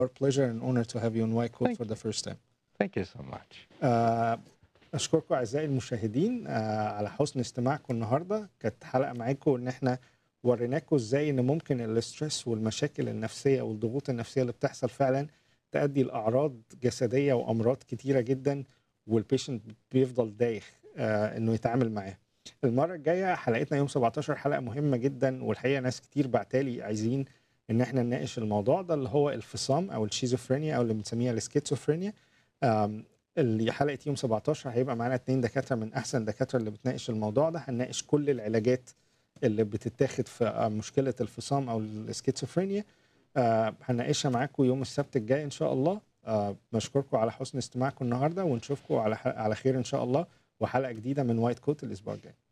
Our pleasure and honor to have you on White Coat Thank for the first time. Thank you so much. آه، أشكركم أعزائي المشاهدين آه، على حسن استماعكم النهاردة كانت حلقة معاكم إن إحنا وريناكم إزاي إن ممكن الاسترس والمشاكل النفسية والضغوط النفسية اللي بتحصل فعلا تؤدي لأعراض جسدية وأمراض كتيرة جدا والبيشنت بيفضل دايخ آه، إنه يتعامل معاها. المرة الجاية حلقتنا يوم 17 حلقة مهمة جدا والحقيقة ناس كتير بعتالي عايزين إن إحنا نناقش الموضوع ده اللي هو الفصام أو الشيزوفرينيا أو اللي بنسميها السكيزوفرينيا. آم، اللي حلقه يوم 17 هيبقى معانا اتنين دكاتره من احسن الدكاتره اللي بتناقش الموضوع ده هنناقش كل العلاجات اللي بتتاخد في آه، مشكله الفصام او السكيزوفرينيا آه، هنناقشها معاكم يوم السبت الجاي ان شاء الله آه، بشكركم على حسن استماعكم النهارده ونشوفكم على ح- على خير ان شاء الله وحلقه جديده من وايت كوت الاسبوع الجاي